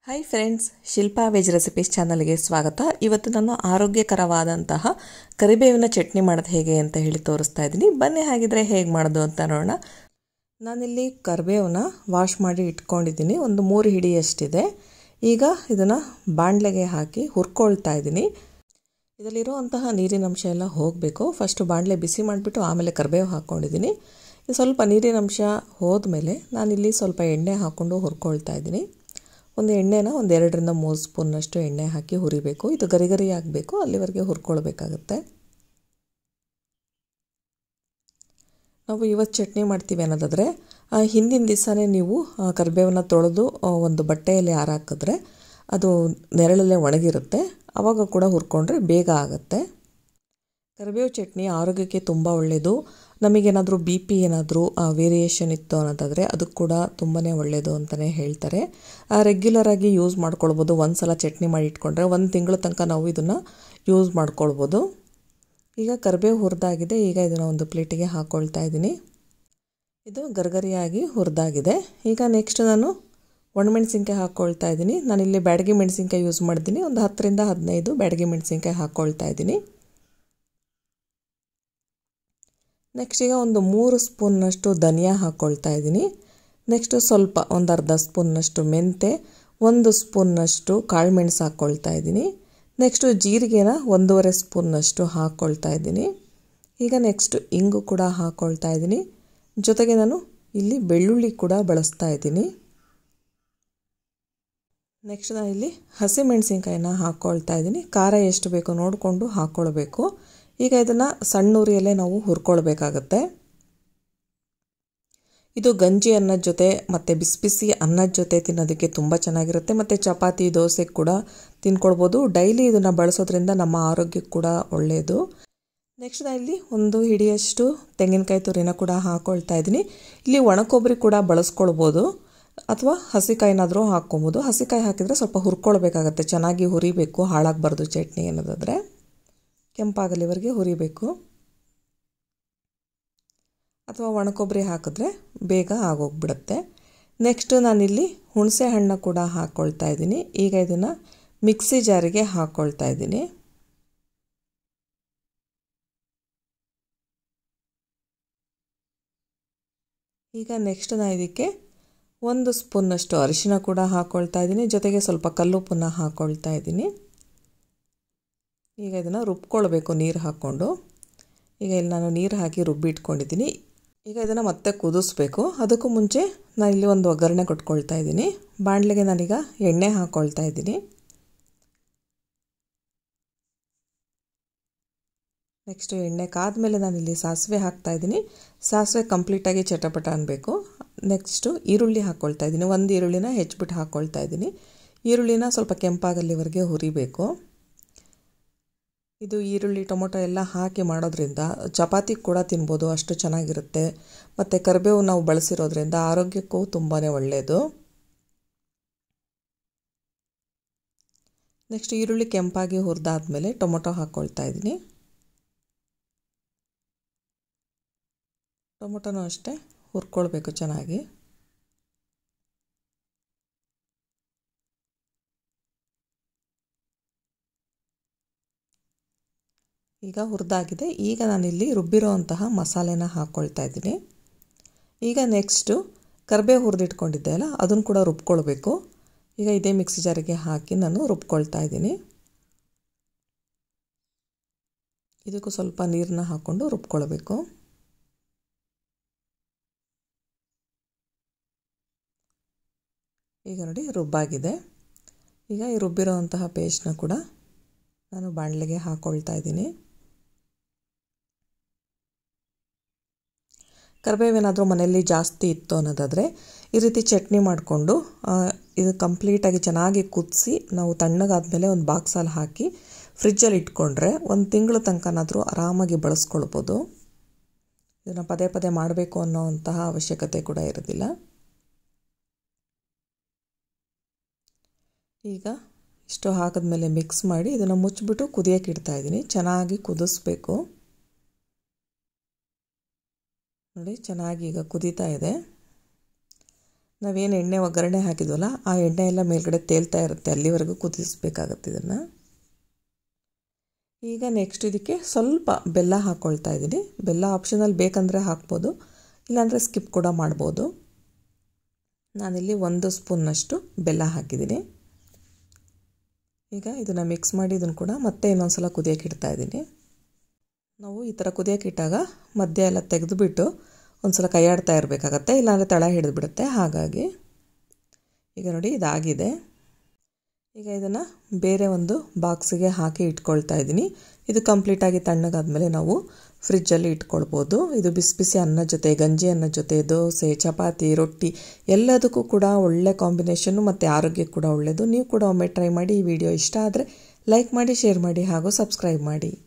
hi friends Shilpa veg recipes ಚಾನಲ್ಗೆ ಸ್ವಾಗತ ಇವತ್ತು ನಾನು ಆರೋಗ್ಯಕರವಾದಂತಹ ಕರಿಬೇವಿನ ಚಟ್ನಿ ಮಾಡೋದು ಹೇಗೆ ಅಂತ ಹೇಳಿ ತೋರಿಸ್ತಾ ಇದ್ದೀನಿ ಬನ್ನಿ ಹಾಗಿದ್ರೆ ಹೇಗೆ ಮಾಡೋದು ಅಂತ ನೋಡೋಣ ನಾನಿಲ್ಲಿ ಕರಿಬೇವನ್ನ ವಾಶ್ ಮಾಡಿ ಇಟ್ಕೊಂಡಿದ್ದೀನಿ ಒಂದು ಮೂರು ಹಿಡಿಯಷ್ಟಿದೆ ಈಗ ಇದನ್ನು ಬಾಣಲೆಗೆ ಹಾಕಿ ಹುರ್ಕೊಳ್ತಾ ಇದ್ದೀನಿ ಇದರಲ್ಲಿರುವಂತಹ ನೀರಿನ ಅಂಶ ಎಲ್ಲ ಹೋಗಬೇಕು ಫಸ್ಟು ಬಾಣಲೆ ಬಿಸಿ ಮಾಡಿಬಿಟ್ಟು ಆಮೇಲೆ ಕರಿಬೇವು ಹಾಕ್ಕೊಂಡಿದ್ದೀನಿ ಸ್ವಲ್ಪ ನೀರಿನ ಅಂಶ ಹೋದ್ಮೇಲೆ ನಾನಿಲ್ಲಿ ಸ್ವಲ್ಪ ಎಣ್ಣೆ ಹಾಕ್ಕೊಂಡು ಹುರ್ಕೊಳ್ತಾ ಇದ್ದೀನಿ ಒಂದು ಎಣ್ಣೆನ ಒಂದು ಎರಡರಿಂದ ಮೂರು ಸ್ಪೂನ್ನಷ್ಟು ಎಣ್ಣೆ ಹಾಕಿ ಹುರಿಬೇಕು ಇದು ಗರಿ ಗರಿ ಆಗಬೇಕು ಅಲ್ಲಿವರೆಗೆ ಹುರ್ಕೊಳ್ಬೇಕಾಗತ್ತೆ ನಾವು ಇವತ್ತು ಚಟ್ನಿ ಮಾಡ್ತೀವಿ ಅನ್ನೋದಾದರೆ ಹಿಂದಿನ ದಿವಸನೇ ನೀವು ಕರಿಬೇವನ್ನ ತೊಳೆದು ಒಂದು ಬಟ್ಟೆಯಲ್ಲಿ ಹಾರಾಕಿದ್ರೆ ಅದು ನೆರಳಲ್ಲೇ ಒಣಗಿರುತ್ತೆ ಆವಾಗ ಕೂಡ ಹುರ್ಕೊಂಡ್ರೆ ಬೇಗ ಆಗುತ್ತೆ ಕರಿಬೇವು ಚಟ್ನಿ ಆರೋಗ್ಯಕ್ಕೆ ತುಂಬ ಒಳ್ಳೆಯದು ನಮಗೇನಾದರೂ ಬಿ ಪಿ ಏನಾದರೂ ವೇರಿಯೇಷನ್ ಇತ್ತು ಅನ್ನೋದಾದರೆ ಅದಕ್ಕೆ ಕೂಡ ತುಂಬಾ ಒಳ್ಳೆಯದು ಅಂತಲೇ ಹೇಳ್ತಾರೆ ರೆಗ್ಯುಲರಾಗಿ ಯೂಸ್ ಮಾಡ್ಕೊಳ್ಬೋದು ಒಂದು ಸಲ ಚಟ್ನಿ ಮಾಡಿ ಇಟ್ಕೊಂಡ್ರೆ ಒಂದು ತಿಂಗಳ ತನಕ ನಾವು ಇದನ್ನು ಯೂಸ್ ಮಾಡ್ಕೊಳ್ಬೋದು ಈಗ ಕರಿಬೇವು ಹುರಿದಾಗಿದೆ ಈಗ ಇದನ್ನು ಒಂದು ಪ್ಲೇಟಿಗೆ ಹಾಕ್ಕೊಳ್ತಾ ಇದ್ದೀನಿ ಇದು ಗರ್ಗರಿಯಾಗಿ ಹುರಿದಾಗಿದೆ ಈಗ ನೆಕ್ಸ್ಟ್ ನಾನು ಒಣಮೆಣಸಿನ್ಕಾಯಿ ಹಾಕ್ಕೊಳ್ತಾ ಇದ್ದೀನಿ ನಾನಿಲ್ಲಿ ಬ್ಯಾಡಗಿ ಮೆಣಸಿನ್ಕಾಯಿ ಯೂಸ್ ಮಾಡಿದ್ದೀನಿ ಒಂದು ಹತ್ತರಿಂದ ಹದಿನೈದು ಬ್ಯಾಡಗಿ ಮೆಣಸಿನ್ಕಾಯಿ ಹಾಕ್ಕೊಳ್ತಾ ಇದ್ದೀನಿ ನೆಕ್ಸ್ಟ್ ಈಗ ಒಂದು ಮೂರು ಸ್ಪೂನ್ನಷ್ಟು ಧನಿಯಾ ಹಾಕ್ಕೊಳ್ತಾ ಇದ್ದೀನಿ ನೆಕ್ಸ್ಟು ಸ್ವಲ್ಪ ಒಂದು ಅರ್ಧ ಸ್ಪೂನ್ನಷ್ಟು ಮೆಂತೆ ಒಂದು ಸ್ಪೂನ್ನಷ್ಟು ಕಾಳುಮೆಣಸು ಹಾಕ್ಕೊಳ್ತಾ ಇದ್ದೀನಿ ನೆಕ್ಸ್ಟು ಜೀರಿಗೆನ ಒಂದೂವರೆ ಸ್ಪೂನ್ನಷ್ಟು ಹಾಕ್ಕೊಳ್ತಾ ಇದ್ದೀನಿ ಈಗ ನೆಕ್ಸ್ಟ್ ಇಂಗು ಕೂಡ ಹಾಕ್ಕೊಳ್ತಾ ಇದ್ದೀನಿ ಜೊತೆಗೆ ನಾನು ಇಲ್ಲಿ ಬೆಳ್ಳುಳ್ಳಿ ಕೂಡ ಬಳಸ್ತಾ ಇದ್ದೀನಿ ನೆಕ್ಸ್ಟ್ ನಾನು ಇಲ್ಲಿ ಹಸಿಮೆಣಸಿನ್ಕಾಯಿನ ಹಾಕ್ಕೊಳ್ತಾ ಇದ್ದೀನಿ ಖಾರ ಎಷ್ಟು ಬೇಕೋ ನೋಡಿಕೊಂಡು ಹಾಕ್ಕೊಳ್ಬೇಕು ಈಗ ಇದನ್ನು ಸಣ್ಣ ಉರಿಯಲ್ಲೇ ನಾವು ಹುರ್ಕೊಳ್ಬೇಕಾಗತ್ತೆ ಇದು ಗಂಜಿ ಅನ್ನದ ಜೊತೆ ಮತ್ತು ಬಿಸಿ ಬಿಸಿ ಅನ್ನದ ಜೊತೆ ತಿನ್ನೋದಕ್ಕೆ ತುಂಬ ಚೆನ್ನಾಗಿರುತ್ತೆ ಮತ್ತು ಚಪಾತಿ ದೋಸೆ ಕೂಡ ತಿನ್ಕೊಳ್ಬೋದು ಡೈಲಿ ಇದನ್ನು ಬಳಸೋದ್ರಿಂದ ನಮ್ಮ ಆರೋಗ್ಯಕ್ಕೆ ಕೂಡ ಒಳ್ಳೆಯದು ನೆಕ್ಸ್ಟ್ ನಾನು ಇಲ್ಲಿ ಒಂದು ಹಿಡಿಯಷ್ಟು ತೆಂಗಿನಕಾಯಿ ತುರಿನ ಕೂಡ ಹಾಕ್ಕೊಳ್ತಾ ಇದ್ದೀನಿ ಇಲ್ಲಿ ಒಣಕೊಬ್ಬರಿ ಕೂಡ ಬಳಸ್ಕೊಳ್ಬೋದು ಅಥವಾ ಹಸಿಕಾಯಿನಾದರೂ ಹಾಕ್ಕೊಬೋದು ಹಸಿಕಾಯಿ ಹಾಕಿದರೆ ಸ್ವಲ್ಪ ಹುರ್ಕೊಳ್ಬೇಕಾಗತ್ತೆ ಚೆನ್ನಾಗಿ ಹುರಿಬೇಕು ಹಾಳಾಗಬಾರ್ದು ಚಟ್ನಿ ಅನ್ನೋದಾದರೆ ಕೆಂಪಾಗಲಿವರೆಗೆ ಹುರಿಬೇಕು ಅಥವಾ ಒಣಕೊಬ್ಬರಿ ಹಾಕಿದ್ರೆ ಬೇಗ ಆಗೋಗ್ಬಿಡುತ್ತೆ ನೆಕ್ಸ್ಟ್ ನಾನಿಲ್ಲಿ ಹುಣಸೆ ಹಣ್ಣು ಕೂಡ ಹಾಕ್ಕೊಳ್ತಾ ಇದ್ದೀನಿ ಈಗ ಇದನ್ನು ಮಿಕ್ಸಿ ಜಾರಿಗೆ ಹಾಕ್ಕೊಳ್ತಾ ಇದ್ದೀನಿ ಈಗ ನೆಕ್ಸ್ಟ್ ನಾನು ಇದಕ್ಕೆ ಒಂದು ಸ್ಪೂನ್ನಷ್ಟು ಅರಿಶಿನ ಕೂಡ ಹಾಕ್ಕೊಳ್ತಾ ಇದ್ದೀನಿ ಜೊತೆಗೆ ಸ್ವಲ್ಪ ಕಲ್ಲುಪ್ಪನ್ನ ಹಾಕ್ಕೊಳ್ತಾ ಇದ್ದೀನಿ ಈಗ ಇದನ್ನು ರುಬ್ಕೊಳ್ಬೇಕು ನೀರು ಹಾಕ್ಕೊಂಡು ಈಗ ಇಲ್ಲಿ ನಾನು ನೀರು ಹಾಕಿ ರುಬ್ಬಿಟ್ಕೊಂಡಿದ್ದೀನಿ ಈಗ ಇದನ್ನು ಮತ್ತೆ ಕುದಿಸ್ಬೇಕು ಅದಕ್ಕೂ ಮುಂಚೆ ನಾನು ಇಲ್ಲಿ ಒಂದು ಒಗ್ಗರಣೆ ಕೊಟ್ಕೊಳ್ತಾ ಇದ್ದೀನಿ ಬಾಣಲೆಗೆ ನಾನೀಗ ಎಣ್ಣೆ ಹಾಕ್ಕೊಳ್ತಾ ಇದ್ದೀನಿ ನೆಕ್ಸ್ಟ್ ಎಣ್ಣೆ ಕಾದ್ಮೇಲೆ ನಾನಿಲ್ಲಿ ಸಾಸಿವೆ ಹಾಕ್ತಾ ಇದ್ದೀನಿ ಸಾಸಿವೆ ಕಂಪ್ಲೀಟಾಗಿ ಚಟಪಟ ಅನ್ನಬೇಕು ನೆಕ್ಸ್ಟು ಈರುಳ್ಳಿ ಹಾಕ್ಕೊಳ್ತಾ ಇದ್ದೀನಿ ಒಂದು ಈರುಳ್ಳಿನ ಹೆಚ್ಚಿಬಿಟ್ಟು ಹಾಕ್ಕೊಳ್ತಾ ಇದ್ದೀನಿ ಈರುಳ್ಳಿನ ಸ್ವಲ್ಪ ಕೆಂಪಾಗಲ್ಲಿವರೆಗೆ ಹುರಿಬೇಕು ಇದು ಈರುಳ್ಳಿ ಟೊಮೊಟೊ ಎಲ್ಲ ಹಾಕಿ ಮಾಡೋದ್ರಿಂದ ಚಪಾತಿ ಕೂಡ ತಿನ್ಬೋದು ಅಷ್ಟು ಚೆನ್ನಾಗಿರುತ್ತೆ ಮತ್ತು ಕರಿಬೇವು ನಾವು ಬಳಸಿರೋದ್ರಿಂದ ಆರೋಗ್ಯಕ್ಕೂ ತುಂಬಾ ಒಳ್ಳೆಯದು ನೆಕ್ಸ್ಟ್ ಈರುಳ್ಳಿ ಕೆಂಪಾಗಿ ಹುರಿದಾದ್ಮೇಲೆ ಟೊಮೊಟೊ ಹಾಕ್ಕೊಳ್ತಾ ಇದ್ದೀನಿ ಟೊಮೊಟೊನೂ ಅಷ್ಟೇ ಹುರ್ಕೊಳ್ಬೇಕು ಚೆನ್ನಾಗಿ ಈಗ ಹುರಿದಾಗಿದೆ ಈಗ ನಾನಿಲ್ಲಿ ರುಬ್ಬಿರೋ ಅಂತಹ ಮಸಾಲೆನ ಹಾಕ್ಕೊಳ್ತಾ ಇದ್ದೀನಿ ಈಗ ನೆಕ್ಸ್ಟು ಕರಿಬೇವು ಹುರಿದಿಟ್ಕೊಂಡಿದ್ದೆ ಅಲ್ಲ ಅದನ್ನು ಕೂಡ ರುಬ್ಕೊಳ್ಬೇಕು ಈಗ ಇದೇ ಮಿಕ್ಸಿ ಜಾರಿಗೆ ಹಾಕಿ ನಾನು ರುಬ್ಕೊಳ್ತಾ ಇದ್ದೀನಿ ಇದಕ್ಕೂ ಸ್ವಲ್ಪ ನೀರನ್ನ ಹಾಕ್ಕೊಂಡು ರುಬ್ಕೊಳ್ಬೇಕು ಈಗ ನೋಡಿ ರುಬ್ಬಾಗಿದೆ ಈಗ ಈ ರುಬ್ಬಿರೋ ಅಂತಹ ಪೇಸ್ಟ್ನ ಕೂಡ ನಾನು ಬಾಣಲೆಗೆ ಹಾಕ್ಕೊಳ್ತಾ ಇದ್ದೀನಿ ಕರಿಬೇವೇನಾದರೂ ಮನೆಯಲ್ಲಿ ಜಾಸ್ತಿ ಇತ್ತು ಅನ್ನೋದಾದರೆ ಈ ರೀತಿ ಚಟ್ನಿ ಮಾಡಿಕೊಂಡು ಇದು ಕಂಪ್ಲೀಟಾಗಿ ಚೆನ್ನಾಗಿ ಕುದಿಸಿ ನಾವು ತಣ್ಣಗಾದ್ಮೇಲೆ ಒಂದು ಬಾಕ್ಸಲ್ಲಿ ಹಾಕಿ ಫ್ರಿಜ್ಜಲ್ಲಿ ಇಟ್ಕೊಂಡ್ರೆ ಒಂದು ತಿಂಗಳ ತನಕನಾದರೂ ಆರಾಮಾಗಿ ಬಳಸ್ಕೊಳ್ಬೋದು ಇದನ್ನು ಪದೇ ಪದೇ ಮಾಡಬೇಕು ಅನ್ನೋವಂತಹ ಅವಶ್ಯಕತೆ ಕೂಡ ಇರೋದಿಲ್ಲ ಈಗ ಇಷ್ಟು ಹಾಕಿದ್ಮೇಲೆ ಮಿಕ್ಸ್ ಮಾಡಿ ಇದನ್ನು ಮುಚ್ಚಿಬಿಟ್ಟು ಕುದಿಯೋಕೆ ಇಡ್ತಾ ಇದ್ದೀನಿ ಚೆನ್ನಾಗಿ ಕುದಿಸ್ಬೇಕು ನೋಡಿ ಚೆನ್ನಾಗಿ ಈಗ ಕುದೀತಾ ಇದೆ ನಾವೇನು ಎಣ್ಣೆ ಒಗ್ಗರಣೆ ಹಾಕಿದ್ವಲ್ಲ ಆ ಎಣ್ಣೆ ಎಲ್ಲ ಮೇಲ್ಗಡೆ ತೇಲ್ತಾ ಇರುತ್ತೆ ಅಲ್ಲಿವರೆಗೂ ಕುದಿಸ್ಬೇಕಾಗತ್ತೆ ಇದನ್ನು ಈಗ ನೆಕ್ಸ್ಟ್ ಇದಕ್ಕೆ ಸ್ವಲ್ಪ ಬೆಲ್ಲ ಹಾಕ್ಕೊಳ್ತಾ ಇದ್ದೀನಿ ಬೆಲ್ಲ ಆಪ್ಷನಲ್ ಬೇಕಂದರೆ ಹಾಕ್ಬೋದು ಇಲ್ಲಾಂದರೆ ಸ್ಕಿಪ್ ಕೂಡ ಮಾಡ್ಬೋದು ನಾನಿಲ್ಲಿ ಒಂದು ಸ್ಪೂನ್ನಷ್ಟು ಬೆಲ್ಲ ಹಾಕಿದ್ದೀನಿ ಈಗ ಇದನ್ನು ಮಿಕ್ಸ್ ಮಾಡಿ ಇದನ್ನು ಕೂಡ ಮತ್ತೆ ಇನ್ನೊಂದು ಸಲ ಕುದಿಯೋಕೆ ಇಡ್ತಾ ಇದ್ದೀನಿ ನಾವು ಈ ಥರ ಕುದಿಯೋಕೆ ಇಟ್ಟಾಗ ಮಧ್ಯ ಎಲ್ಲ ತೆಗೆದುಬಿಟ್ಟು ಒಂದು ಸಲ ಕೈಯಾಡ್ತಾ ಇರಬೇಕಾಗತ್ತೆ ಇಲ್ಲಾಂದರೆ ತಳ ಹಿಡಿದ್ಬಿಡುತ್ತೆ ಹಾಗಾಗಿ ಈಗ ನೋಡಿ ಇದಾಗಿದೆ ಈಗ ಇದನ್ನು ಬೇರೆ ಒಂದು ಬಾಕ್ಸಿಗೆ ಹಾಕಿ ಇಟ್ಕೊಳ್ತಾ ಇದ್ದೀನಿ ಇದು ಕಂಪ್ಲೀಟಾಗಿ ತಣ್ಣಗಾದ್ಮೇಲೆ ನಾವು ಫ್ರಿಜ್ಜಲ್ಲಿ ಇಟ್ಕೊಳ್ಬೋದು ಇದು ಬಿಸಿ ಬಿಸಿ ಅನ್ನ ಜೊತೆ ಗಂಜಿ ಅನ್ನದ ಜೊತೆ ದೋಸೆ ಚಪಾತಿ ರೊಟ್ಟಿ ಎಲ್ಲದಕ್ಕೂ ಕೂಡ ಒಳ್ಳೆ ಕಾಂಬಿನೇಷನ್ನು ಮತ್ತು ಆರೋಗ್ಯಕ್ಕೆ ಕೂಡ ಒಳ್ಳೆಯದು ನೀವು ಕೂಡ ಒಮ್ಮೆ ಟ್ರೈ ಮಾಡಿ ಈ ವಿಡಿಯೋ ಇಷ್ಟ ಆದರೆ ಲೈಕ್ ಮಾಡಿ ಶೇರ್ ಮಾಡಿ ಹಾಗೂ ಸಬ್ಸ್ಕ್ರೈಬ್ ಮಾಡಿ